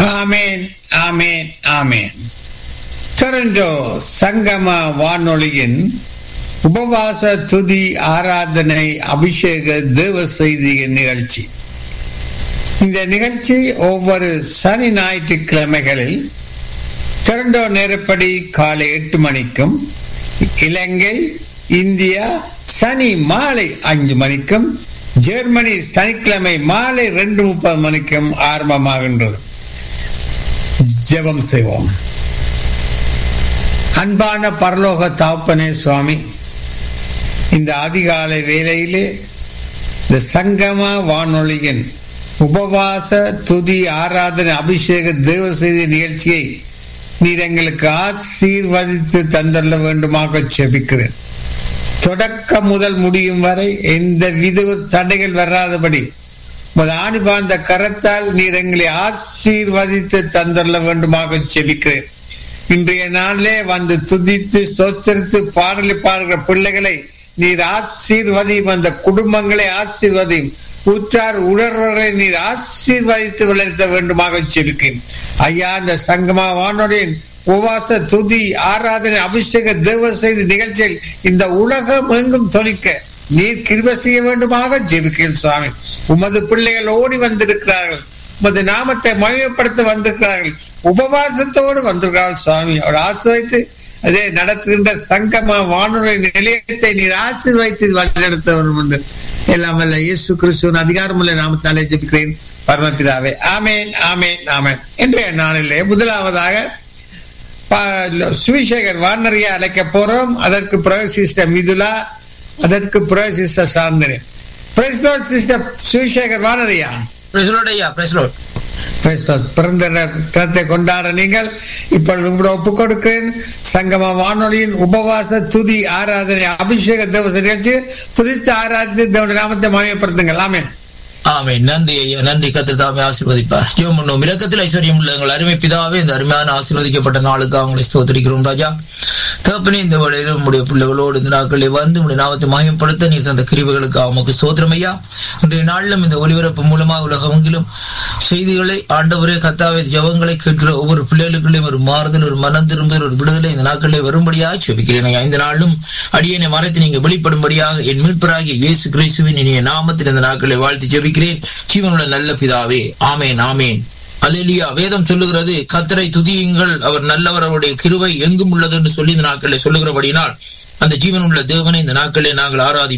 ஆமேன் ஆமேன் ஆமேன் Toronto சங்கம வானொலியின் உபவாச துதி ஆராதனை அபிஷேக தேவ செய்தியின் நிகழ்ச்சி இந்த நிகழ்ச்சி ஒவ்வொரு சனி ஞாயிற்றுக்கிழமைகளில் டொரண்டோ நேரப்படி காலை எட்டு மணிக்கும் இலங்கை இந்தியா சனி மாலை அஞ்சு மணிக்கும் ஜெர்மனி சனிக்கிழமை மாலை ரெண்டு முப்பது மணிக்கும் ஆரம்பமாகின்றது ஜெபம் செய்வோம் அன்பான பரலோக தாப்பனே சுவாமி இந்த அதிகாலை வேளையிலே இந்த சங்கம வானொலியின் உபவாச துதி ஆராதனை அபிஷேக தேவ செய்தி நிகழ்ச்சியை நீர் எங்களுக்கு ஆசீர்வதித்து தந்துள்ள வேண்டுமாக செபிக்கிறேன் தொடக்கம் முதல் முடியும் வரை எந்த வித தடைகள் வராதபடி ஆணிபாந்த கரத்தால் நீர் எங்களை ஆசீர்வதித்து தந்துள்ள வேண்டுமாக செபிக்கிறேன் இன்றைய நாளிலே வந்து துதித்து சோச்சரித்து பாடலை பாடுகிற பிள்ளைகளை நீர் ஆசீர்வதியும் அந்த குடும்பங்களை ஆசீர்வதியும் உற்றார் உணர்வர்களை நீர் ஆசீர்வதித்து வளர்த்த வேண்டுமாக செபிக்கிறேன் ஐயா இந்த சங்கமா வானொலியின் உவாச துதி ஆராதனை அபிஷேக தேவ செய்தி நிகழ்ச்சியில் இந்த உலகம் எங்கும் தொழிக்க நீர் கிருப செய்ய வேண்டுமாக ஜெபிக்கிறேன் சுவாமி உமது பிள்ளைகள் ஓடி வந்திருக்கிறார்கள் உமது நாமத்தை மகிமைப்படுத்த வந்திருக்கிறார்கள் உபவாசத்தோடு வந்திருக்கிறார்கள் சுவாமி அவர் ஆசிர்வைத்து அதே நடத்துகின்ற சங்கம வானொலி நிலையத்தை நீர் ஆசீர்வைத்து வழிநடத்த வேண்டும் என்று எல்லாம் அல்ல இயேசு கிறிஸ்துவின் அதிகாரமுள்ள நாமத்தாலே ஜெபிக்கிறேன் பரமபிதாவே ஆமேன் ஆமேன் ஆமேன் இன்றைய நாளிலே முதலாவதாக சுவிசேகர் வானரியா அழைக்க போறோம் அதற்கு பிறகு சிஸ்டர் மிதுலா அதற்கு பிறகு சிஸ்டர் சாந்தனி பிரைஸ்லோட் சிஸ்டர் சுவிசேகர் வானரியா ஐயா பிரைஸ்லோட் பிறந்த தினத்தை கொண்டாட நீங்கள் இப்பொழுது உங்களோட ஒப்புக் கொடுக்கிறேன் சங்கம வானொலியின் உபவாச துதி ஆராதனை அபிஷேக தேவச நிகழ்ச்சி துதித்து ஆராதித்து தேவனுடைய நாமத்தை மாயப்படுத்துங்கள் ஆமே ஆமே நன்றி ஐயா நன்றி கத்திர தாமே ஆசீர்வதிப்பார் ஜெயம் பண்ணும் இரக்கத்தில் ஐஸ்வர்யம் உள்ள எங்கள் அருமை பிதாவே இந்த அருமையான ஆசீர்வதிக்கப்பட்ட நாளுக்கு அவங்களை ஸ்தோத்திரிக்கிறோம் ராஜா தகப்பனே இந்த வழியில் உடைய பிள்ளைகளோடு இந்த நாட்களில் வந்து உடைய நாமத்தை மாயப்படுத்த நீர் தந்த கிரிவுகளுக்கு அவனுக்கு சோதரம் ஐயா இன்றைய நாளிலும் இந்த ஒளிபரப்பு மூலமாக உலகமெங்கிலும் செய்திகளை ஆண்டவரே கத்தாவை ஜபங்களை கேட்கிற ஒவ்வொரு பிள்ளைகளுக்குள்ளேயும் ஒரு மாறுதல் ஒரு மனம் திரும்புதல் ஒரு விடுதலை இந்த நாட்களிலே வரும்படியாக செபிக்கிறேன் ஐயா இந்த நாளும் அடியனை மறைத்து நீங்க வெளிப்படும்படியாக என் மீட்பராகிய இயேசு கிறிஸ்துவின் இனிய நாமத்தில் இந்த நாட்களை வாழ்த்து ஜெபிக்கிறேன் ஜீவனுள்ள நல்ல பிதாவே ஆமேன் ஆமேன் அலேலியா வேதம் சொல்லுகிறது கத்தரை துதியுங்கள் அவர் நல்லவர் அவருடைய கிருவை எங்கும் உள்ளது என்று சொல்லி இந்த நாட்களில் சொல்லுகிறபடினால் அந்த ஜீவன் உள்ள தேவனை இந்த நாட்களில் நாங்கள் ஆராதி